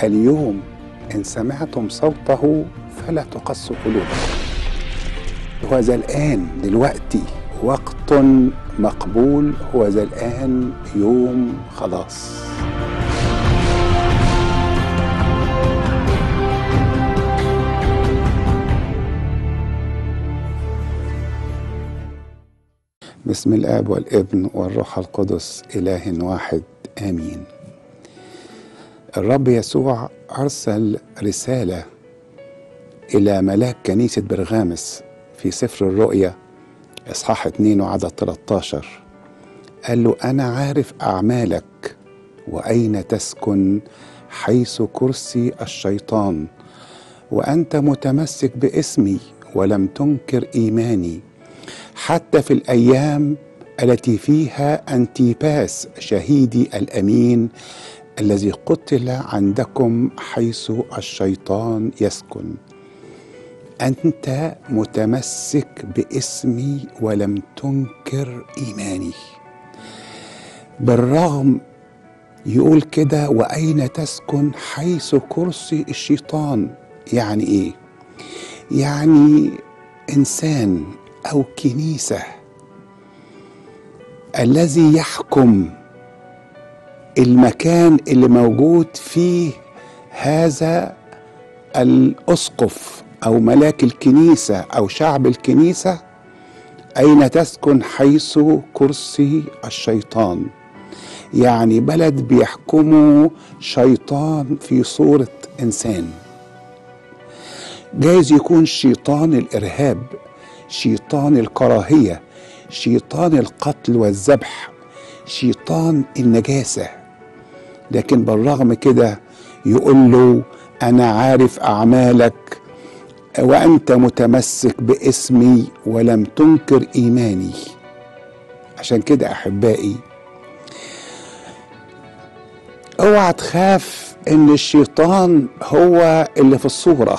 اليوم إن سمعتم صوته فلا تقصوا قلوبكم هو ذا الآن دلوقتي وقت مقبول هو ذا الآن يوم خلاص بسم الاب والابن والروح القدس اله واحد امين الرب يسوع ارسل رساله الى ملاك كنيسه برغامس في سفر الرؤيا اصحاح 2 وعدد 13 قال له انا عارف اعمالك واين تسكن حيث كرسي الشيطان وانت متمسك باسمي ولم تنكر ايماني حتى في الايام التي فيها انتيباس شهيدي الامين الذي قتل عندكم حيث الشيطان يسكن انت متمسك باسمي ولم تنكر ايماني بالرغم يقول كده واين تسكن حيث كرسي الشيطان يعني ايه يعني انسان او كنيسه الذي يحكم المكان اللي موجود فيه هذا الاسقف او ملاك الكنيسه او شعب الكنيسه اين تسكن حيث كرسي الشيطان يعني بلد بيحكمه شيطان في صوره انسان جايز يكون شيطان الارهاب شيطان الكراهيه شيطان القتل والذبح شيطان النجاسه لكن بالرغم كده يقول له انا عارف اعمالك وانت متمسك باسمي ولم تنكر ايماني عشان كده احبائي اوعى تخاف ان الشيطان هو اللي في الصوره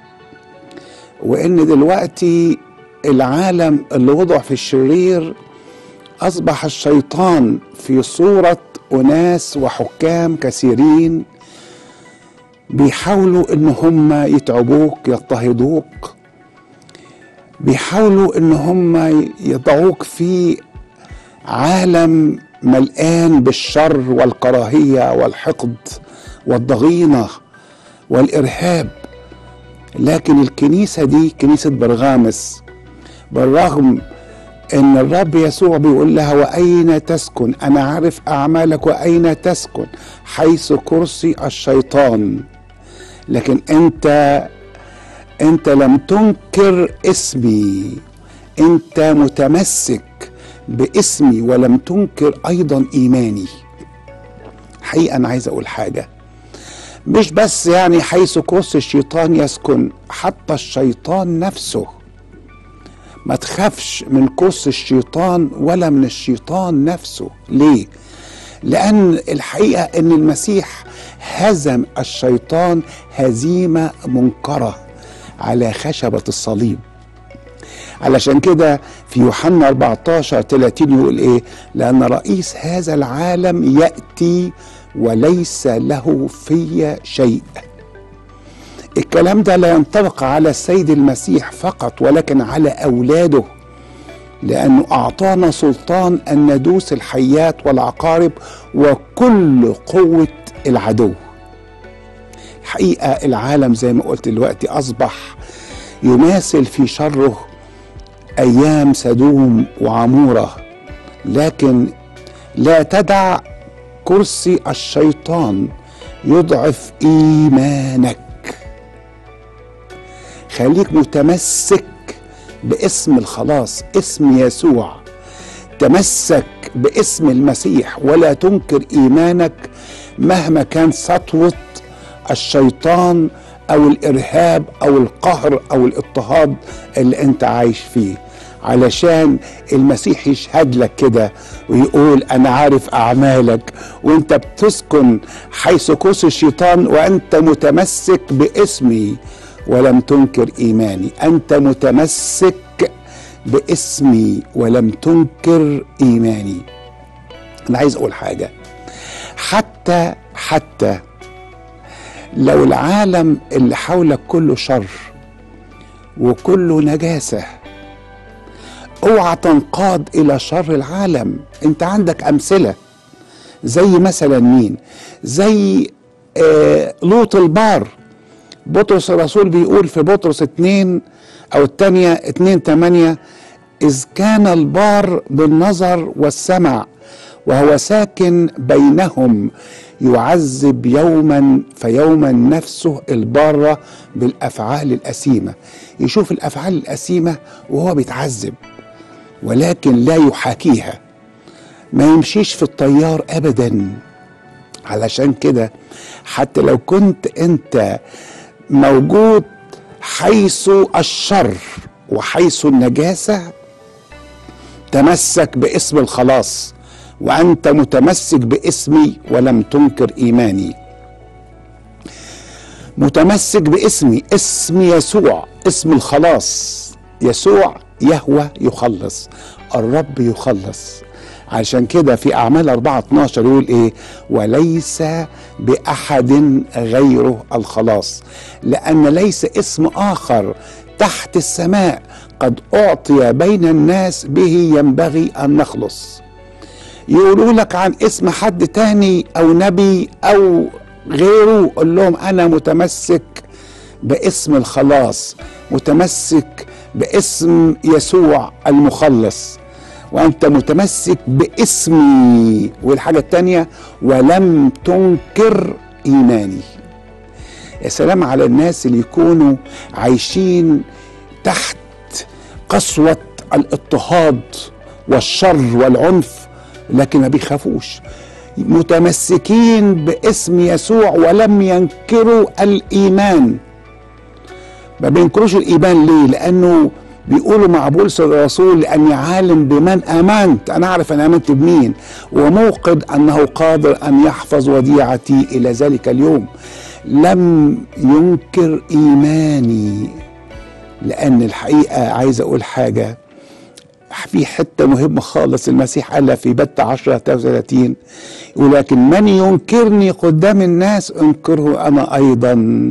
وان دلوقتي العالم اللي وضع في الشرير اصبح الشيطان في صوره اناس وحكام كثيرين بيحاولوا ان هم يتعبوك يضطهدوك بيحاولوا ان هم يضعوك في عالم ملآن بالشر والكراهيه والحقد والضغينه والارهاب لكن الكنيسه دي كنيسه برغامس بالرغم ان الرب يسوع بيقول لها واين تسكن انا عارف اعمالك واين تسكن حيث كرسي الشيطان لكن انت انت لم تنكر اسمي انت متمسك باسمي ولم تنكر ايضا ايماني حقيقه انا عايز اقول حاجه مش بس يعني حيث كرسي الشيطان يسكن حتى الشيطان نفسه ما تخافش من كرسي الشيطان ولا من الشيطان نفسه ليه لان الحقيقه ان المسيح هزم الشيطان هزيمه منكره على خشبه الصليب علشان كده في يوحنا 14 30 يقول ايه لان رئيس هذا العالم ياتي وليس له في شيء الكلام ده لا ينطبق على السيد المسيح فقط ولكن على اولاده لانه اعطانا سلطان ان ندوس الحيات والعقارب وكل قوه العدو حقيقه العالم زي ما قلت دلوقتي اصبح يماثل في شره ايام سدوم وعموره لكن لا تدع كرسي الشيطان يضعف ايمانك خليك متمسك باسم الخلاص اسم يسوع تمسك باسم المسيح ولا تنكر ايمانك مهما كان سطوه الشيطان او الارهاب او القهر او الاضطهاد اللي انت عايش فيه علشان المسيح يشهد لك كده ويقول انا عارف اعمالك وانت بتسكن حيث كرسي الشيطان وانت متمسك باسمي ولم تنكر ايماني انت متمسك باسمي ولم تنكر ايماني انا عايز اقول حاجه حتى حتى لو العالم اللي حولك كله شر وكله نجاسة اوعى تنقاد الى شر العالم انت عندك امثلة زي مثلا مين زي آه لوط البار بطرس الرسول بيقول في بطرس اتنين او التانية اتنين تمانية اذ كان البار بالنظر والسمع وهو ساكن بينهم يعذب يوما فيوما نفسه البارة بالأفعال الأثيمة يشوف الأفعال الأثيمة وهو بيتعذب ولكن لا يحاكيها ما يمشيش في الطيار أبدا علشان كده حتى لو كنت أنت موجود حيث الشر وحيث النجاسة تمسك باسم الخلاص وانت متمسك باسمي ولم تنكر ايماني متمسك باسمي اسم يسوع اسم الخلاص يسوع يهوى يخلص الرب يخلص عشان كده في اعمال 4 12 يقول ايه وليس باحد غيره الخلاص لان ليس اسم اخر تحت السماء قد اعطي بين الناس به ينبغي ان نخلص يقولوا لك عن اسم حد تاني او نبي او غيره قول لهم انا متمسك باسم الخلاص متمسك باسم يسوع المخلص وانت متمسك باسمي والحاجه التانيه ولم تنكر ايماني يا سلام على الناس اللي يكونوا عايشين تحت قسوه الاضطهاد والشر والعنف لكن ما بيخافوش متمسكين باسم يسوع ولم ينكروا الايمان ما بينكروش الايمان ليه لانه بيقولوا مع بولس الرسول لاني عالم بمن امنت انا اعرف انا امنت بمين وموقد انه قادر ان يحفظ وديعتي الى ذلك اليوم لم ينكر ايماني لان الحقيقه عايز اقول حاجه في حته مهمه خالص المسيح قالها في بت 10 33 يقول لكن من ينكرني قدام الناس انكره انا ايضا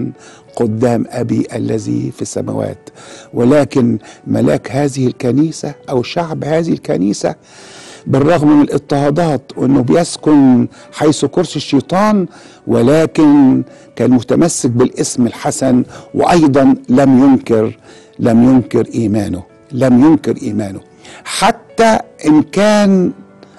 قدام ابي الذي في السماوات ولكن ملاك هذه الكنيسه او شعب هذه الكنيسه بالرغم من الاضطهادات وانه بيسكن حيث كرسي الشيطان ولكن كان متمسك بالاسم الحسن وايضا لم ينكر لم ينكر ايمانه لم ينكر ايمانه حتى ان كان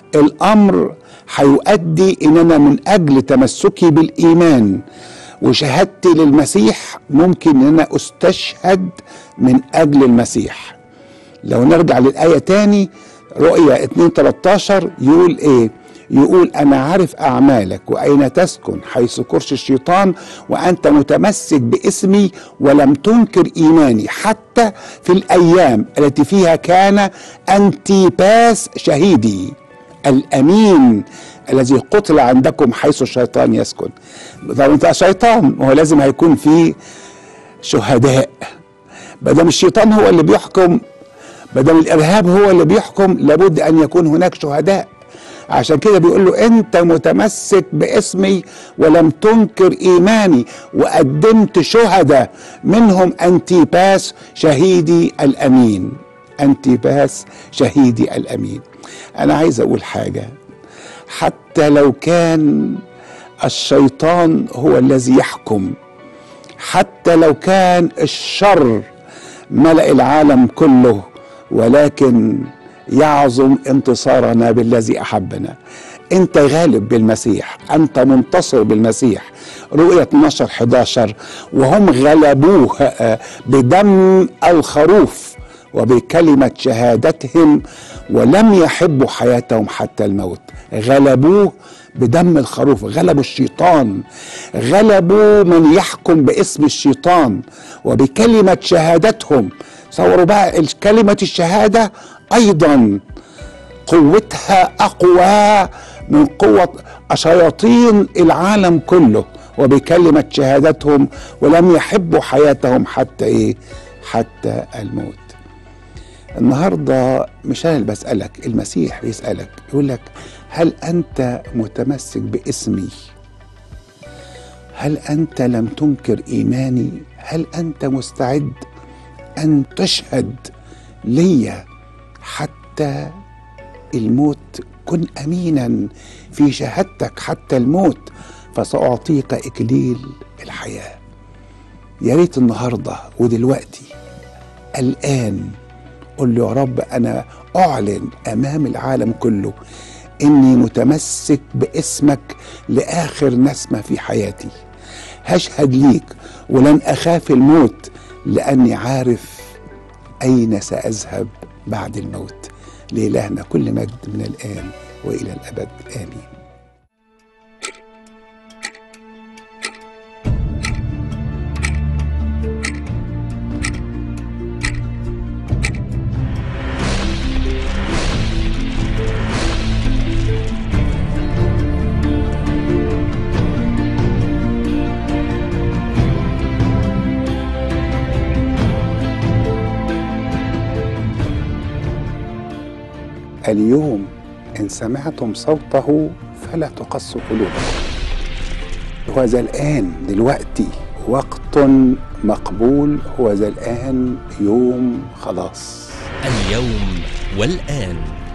الامر هيؤدي ان انا من اجل تمسكي بالايمان وشهادتي للمسيح ممكن ان انا استشهد من اجل المسيح لو نرجع للايه تاني رؤيا 2 13 يقول ايه يقول انا عارف اعمالك واين تسكن حيث كرسي الشيطان وانت متمسك باسمي ولم تنكر ايماني حتى في الايام التي فيها كان انتيباس شهيدي الامين الذي قتل عندكم حيث الشيطان يسكن طب انت شيطان وهو لازم هيكون فيه شهداء بدل الشيطان هو اللي بيحكم بدل الارهاب هو اللي بيحكم لابد ان يكون هناك شهداء عشان كده بيقول له انت متمسك باسمي ولم تنكر ايماني وقدمت شهداء منهم انتيباس شهيدي الامين انتيباس شهيدي الامين انا عايز اقول حاجه حتى لو كان الشيطان هو الذي يحكم حتى لو كان الشر ملا العالم كله ولكن يعظم انتصارنا بالذي احبنا انت غالب بالمسيح انت منتصر بالمسيح رؤية 12 11 وهم غلبوه بدم الخروف وبكلمة شهادتهم ولم يحبوا حياتهم حتى الموت غلبوه بدم الخروف غلبوا الشيطان غلبوا من يحكم باسم الشيطان وبكلمة شهادتهم تصوروا بقى كلمة الشهادة أيضا قوتها أقوى من قوة شياطين العالم كله وبكلمة شهادتهم ولم يحبوا حياتهم حتى إيه حتى الموت النهاردة مش أنا اللي بسألك المسيح بيسألك يقول لك هل أنت متمسك باسمي هل انت لم تنكر ايماني هل انت مستعد ان تشهد لي حتى الموت كن امينا في شهادتك حتى الموت فساعطيك اكليل الحياه يا ريت النهارده ودلوقتي الان قل له يا رب انا اعلن امام العالم كله اني متمسك باسمك لاخر نسمه في حياتي هشهد ليك ولن اخاف الموت لاني عارف اين ساذهب بعد الموت لالهنا كل مجد من الان والى الابد امين اليوم ان سمعتم صوته فلا تقصوا قلوبكم هو ذا الان دلوقتي وقت مقبول هو ذا الان يوم خلاص اليوم والآن